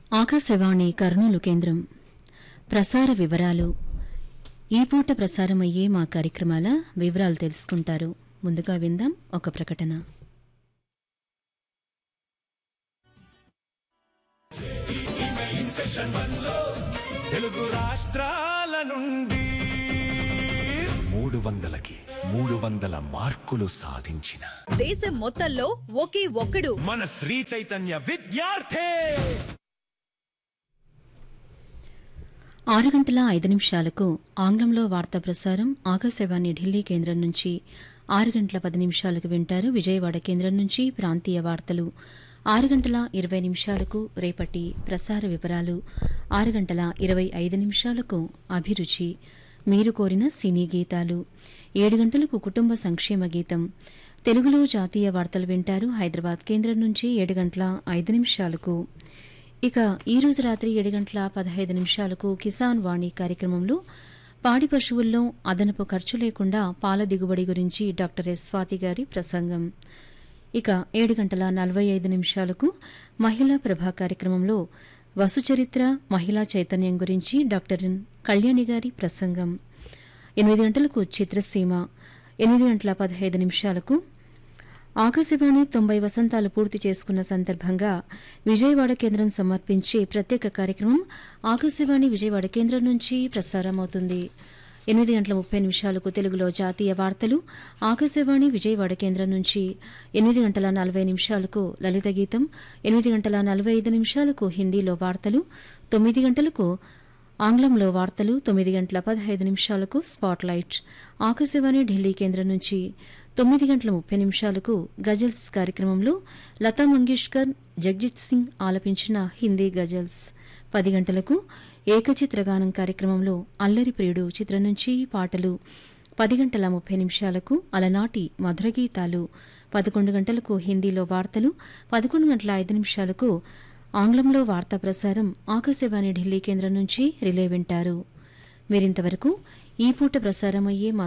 ఆకాశవాణి కర్నూలు కేంద్రం ప్రసార వివరాలు ఈ పూట ప్రసారమయ్యే మా కార్యక్రమాల వివరాలు తెలుసుకుంటారు ముందుగా విందాం ఒక ప్రకటన తెలుగు రాష్ట్రాల నుండి మూడు వందలకి మూడు వందల మార్కులు సాధించిన దేశం మొత్తంలో ఒకే ఒక్కడు మన శ్రీ చైతన్య విద్యార్థి ఆరు గంటల ఐదు నిమిషాలకు ఆంగ్లంలో వార్తా ప్రసారం ఆకాశవాణి ఢిల్లీ కేంద్రం నుంచి ఆరు గంటల పది నిమిషాలకు వింటారు విజయవాడ కేంద్రం నుంచి ప్రాంతీయ వార్తలు ఆరు గంటల ఇరవై నిమిషాలకు రేపటి ప్రసార వివరాలు ఆరు గంటల ఇరవై ఐదు నిమిషాలకు అభిరుచి మీరు కోరిన సినీ గీతాలు ఏడు గంటలకు కుటుంబ సంక్షేమ గీతం తెలుగులో జాతీయ వార్తలు వింటారు హైదరాబాద్ కేంద్రం నుంచి ఏడు గంటల ఐదు నిమిషాలకు ఇక ఈ రోజు రాత్రి ఏడు గంటల పదహైదు నిమిషాలకు కిసాన్ వాణి కార్యక్రమంలో పాడి పశువుల్లో అదనపు ఖర్చు లేకుండా పాల దిగుబడి గురించి డాక్టర్ ఎస్ స్వాతి గారి ప్రసంగం ఇక ఏడు గంటల నలభై ఐదు నిమిషాలకు మహిళా ప్రభా కార్యక్రమంలో వసుచరిత్ర మహిళా చైతన్యం గురించి డాక్టర్ ఎన్ కళ్యాణి గారి ప్రసంగం ఎనిమిది గంటలకు చిత్రసీమ ఎనిమిది గంటల పదహైదు నిమిషాలకు ఆకాశవాణి తొంభై వసంతాలు పూర్తి చేసుకున్న సందర్భంగా విజయవాడ కేంద్రం సమర్పించే ప్రత్యేక కార్యక్రమం ఆకాశవాణి విజయవాడ కేంద్రం నుంచి ప్రసారమవుతుంది ఎనిమిది గంటల ముప్పై నిమిషాలకు తెలుగులో జాతీయ వార్తలు ఆకాశవాణి విజయవాడ కేంద్రం నుంచి ఎనిమిది గంటల నలభై నిమిషాలకు లలిత గీతం ఎనిమిది గంటల నలభై ఐదు నిమిషాలకు హిందీలో వార్తలు తొమ్మిది గంటలకు ఆంగ్లంలో వార్తలు తొమ్మిది గంటల పదహైదు నిమిషాలకు స్పాట్లైట్ ఆకాశవాణి ఢిల్లీ కేంద్రం నుంచి తొమ్మిది గంటల ముప్పై నిమిషాలకు గజల్స్ కార్యక్రమంలో లతా మంగేష్కర్ జగ్జిత్ సింగ్ ఆలపించిన హిందీ గజల్స్ పది గంటలకు ఏకచిత్రగానం కార్యక్రమంలో అల్లరి ప్రియుడు చిత్రం నుంచి పాటలు పది గంటల ముప్పై నిమిషాలకు అలనాటి మధుర గీతాలు పదకొండు గంటలకు హిందీలో వార్తలు పదకొండు గంటల ఐదు నిమిషాలకు ఆంగ్లంలో వార్తా ప్రసారం ఆకాశవాణి ఢిల్లీ కేంద్రం నుంచి రిలే వింటారు మీరింతవరకు ఈ పూట ప్రసారమయ్యే మా